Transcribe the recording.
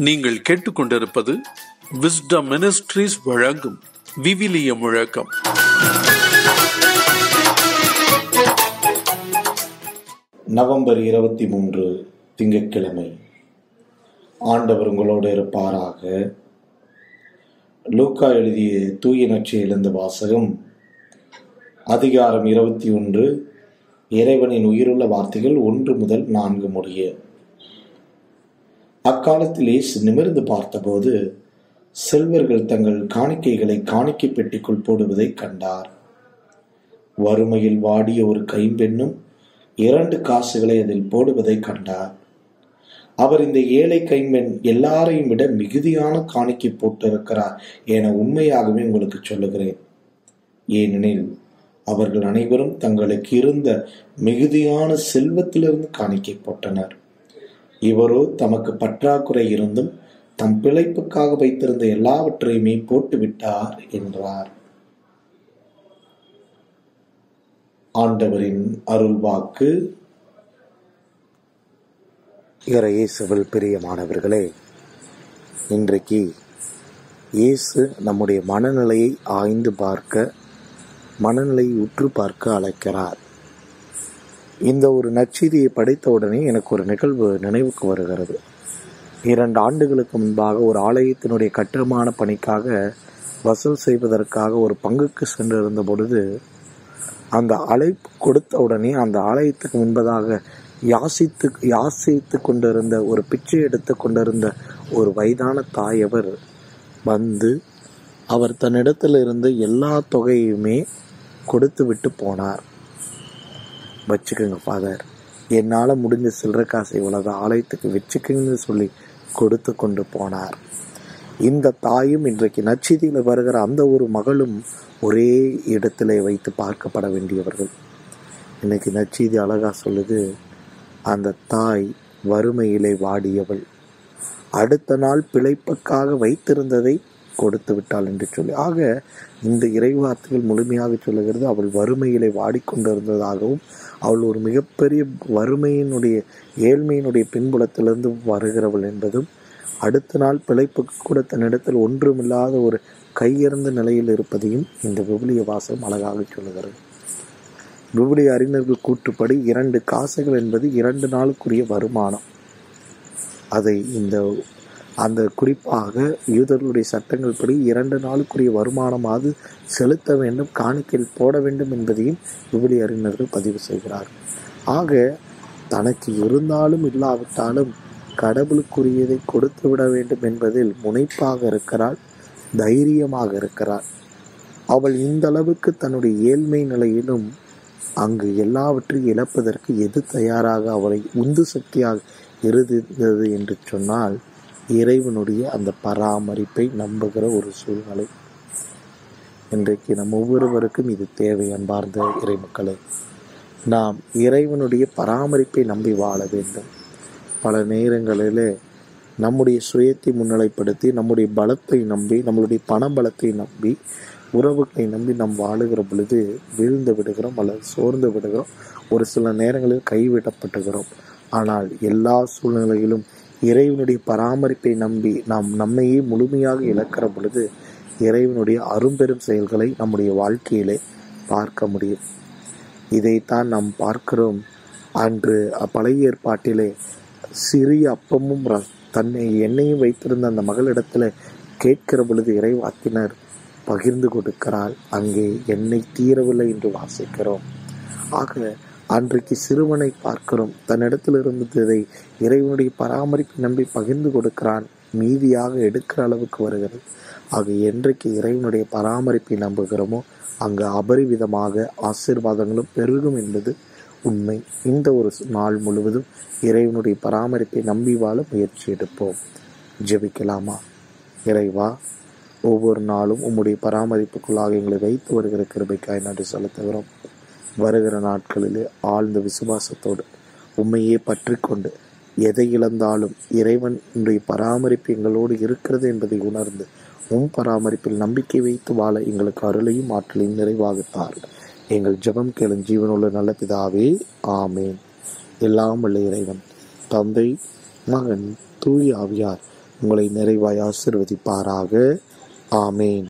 நீங்கள் கேட்டுக்கொண்டிருப்பது wisdom ministries வழங்கும் விவிலிய முழக்கம் நவம்பர் இருபத்தி மூன்று திங்கட்கிழமை ஆண்டவர் உங்களோடு இருப்பாராக லூக்கா எழுதிய தூய நற்செய்தியிலிருந்து வாசகம் அதிகாரம் இருபத்தி ஒன்று இறைவனின் உயிருள்ள வார்த்தைகள் ஒன்று முதல் நான்கு முடிய அக்காலத்தில் இயேசு நிமிர்ந்து பார்த்தபோது செல்வர்கள் தங்கள் காணிக்கைகளை காணிக்கை பெட்டிக்குள் போடுவதை கண்டார் வறுமையில் வாடிய ஒரு கைம்பெண்ணும் இரண்டு காசுகளை அதில் போடுவதை கண்டார் அவர் இந்த ஏழை கைம்பெண் எல்லாரையும் விட மிகுதியான காணிக்கை போட்டிருக்கிறார் என உண்மையாகவே உங்களுக்கு சொல்லுகிறேன் ஏனெனில் அவர்கள் அனைவரும் தங்களுக்கு இருந்த மிகுதியான செல்வத்திலிருந்து காணிக்கை போட்டனர் இவரோ தமக்கு பற்றாக்குறை இருந்தும் தம் பிழைப்புக்காக வைத்திருந்த எல்லாவற்றையுமே போட்டுவிட்டார் என்றார் ஆண்டவரின் அருள்வாக்கு இயேசுவில் பிரியமானவர்களே இன்றைக்கு இயேசு நம்முடைய மனநிலையை ஆய்ந்து பார்க்க மனநிலையை உற்று பார்க்க அழைக்கிறார் இந்த ஒரு நற்செய்தியை படித்த உடனே எனக்கு ஒரு நிகழ்வு நினைவுக்கு வருகிறது இரண்டு ஆண்டுகளுக்கு முன்பாக ஒரு ஆலயத்தினுடைய கட்டுமான பணிக்காக வசூல் செய்வதற்காக ஒரு பங்குக்கு சென்றிருந்த பொழுது அந்த அழைப்பு கொடுத்த உடனே அந்த ஆலயத்துக்கு முன்பதாக யாசித்து யாசித்து கொண்டிருந்த ஒரு பிச்சை எடுத்து கொண்டிருந்த ஒரு வயதான தாயவர் வந்து அவர் தன்னிடத்தில் இருந்த எல்லா தொகையுமே கொடுத்து விட்டு போனார் வச்சுக்கோங்க ஃபாதர் என்னால் முடிஞ்ச சில்லற காசை இவ்வளவு ஆலயத்துக்கு வச்சுக்கோங்கன்னு சொல்லி கொடுத்து கொண்டு போனார் இந்த தாயும் இன்றைக்கு நச்செய்தியில் வருகிற அந்த ஒரு மகளும் ஒரே இடத்திலே வைத்து பார்க்கப்பட வேண்டியவர்கள் இன்னைக்கு நச்செய்தி அழகா சொல்லுது அந்த தாய் வறுமையிலே வாடியவள் அடுத்த நாள் பிழைப்புக்காக வைத்திருந்ததை கொடுத்து விட்டாள் என்று சொல்லி ஆக இந்த இறைவார்த்தைகள் முழுமையாக சொல்லுகிறது அவள் வறுமையிலே வாடிக்கொண்டிருந்ததாகவும் அவள் ஒரு மிகப்பெரிய வறுமையினுடைய ஏழ்மையினுடைய பின்புலத்திலிருந்து வருகிறவள் என்பதும் அடுத்த நாள் பிழைப்புக்கு கூட தன்னிடத்தில் ஒன்றுமில்லாத ஒரு கையிறந்த நிலையில் இருப்பதையும் இந்த விபிலிய வாசகம் அழகாக சொல்லுகிறது விபிலிய அறிஞர்கள் கூற்றுப்படி இரண்டு காசுகள் என்பது இரண்டு நாளுக்குரிய வருமானம் அதை இந்த அந்த குறிப்பாக யூதர்களுடைய சட்டங்கள் படி இரண்டு நாளுக்குரிய வருமானமாவது செலுத்த வேண்டும் காணிக்கையில் போட வேண்டும் என்பதையும் விபிலி அறிஞர்கள் பதிவு செய்கிறார் ஆக தனக்கு இருந்தாலும் இல்லாவிட்டாலும் கடவுளுக்குரியதை கொடுத்து விட வேண்டும் என்பதில் முனைப்பாக இருக்கிறாள் தைரியமாக இருக்கிறாள் அவள் இந்த அளவுக்கு தன்னுடைய ஏழ்மை நிலையிலும் அங்கு எல்லாவற்றையும் இழப்பதற்கு எது தயாராக அவளை உந்து சக்தியாக இருந்தது என்று சொன்னால் இறைவனுடைய அந்த பராமரிப்பை நம்புகிற ஒரு சூழ்நிலை இன்றைக்கு நம் ஒவ்வொருவருக்கும் இது தேவை அன்பார்ந்த இறைமக்களே நாம் இறைவனுடைய பராமரிப்பை நம்பி வாழ வேண்டும் பல நேரங்களிலே நம்முடைய சுயத்தை முன்னிலைப்படுத்தி நம்முடைய பலத்தை நம்பி நம்மளுடைய பண பலத்தை நம்பி உறவுகளை நம்பி நாம் வாழுகிற பொழுது வீழ்ந்து விடுகிறோம் அல்லது சோர்ந்து விடுகிறோம் ஒரு சில நேரங்களில் கைவிடப்பட்டுகிறோம் ஆனால் எல்லா சூழ்நிலையிலும் இறைவனுடைய பராமரிப்பை நம்பி நாம் நம்மையே முழுமையாக இழக்கிற பொழுது இறைவனுடைய அரும்பெரும் செயல்களை நம்முடைய வாழ்க்கையிலே பார்க்க முடியும் இதைத்தான் நாம் பார்க்கிறோம் அன்று பழைய ஏற்பாட்டிலே சிறிய அப்பமும் தன்னை எண்ணெயும் வைத்திருந்த அந்த மகளிடத்துல கேட்கிற பொழுது இறைவாத்தினர் பகிர்ந்து கொடுக்கிறாள் அங்கே எண்ணெய் தீரவில்லை என்று வாசிக்கிறோம் ஆக அன்றைக்கு சிறுவனை பார்க்கிறோம் தன்னிடத்தில் இருந்ததை இறைவனுடைய பராமரிப்பு நம்பி பகிர்ந்து கொடுக்கிறான் மீதியாக எடுக்கிற அளவுக்கு வருகிறது ஆக என்றைக்கு இறைவனுடைய பராமரிப்பை நம்புகிறோமோ அங்கு அபரிவிதமாக ஆசீர்வாதங்களும் பெருகும் என்பது உண்மை இந்த ஒரு நாள் முழுவதும் இறைவனுடைய பராமரிப்பை நம்பி வாழ முயற்சி எடுப்போம் ஜெபிக்கலாமா இறைவா ஒவ்வொரு நாளும் உம்முடைய பராமரிப்புக்குள்ளாக எங்களை வைத்து வருகிற கிருபைக்காய் நன்றி செலுத்துகிறோம் வருகிற நாட்களிலே ஆழ்ந்த விசுவாசத்தோடு உண்மையே பற்றி கொண்டு எதை இழந்தாலும் இறைவனுடைய பராமரிப்பு எங்களோடு இருக்கிறது என்பதை உணர்ந்து உன் பராமரிப்பில் நம்பிக்கை வைத்து வாழ எங்களுக்கு அருளையும் ஆற்றலையும் நிறைவாக தாருங்கள் எங்கள் ஜெபம் கேளும் ஜீவனுள்ள நல்ல பிதாவே ஆமேன் எல்லாம் வல்ல இறைவன் தந்தை மகன் தூய் ஆவியார் உங்களை நிறைவாய் ஆசிர்வதிப்பாராக ஆமேன்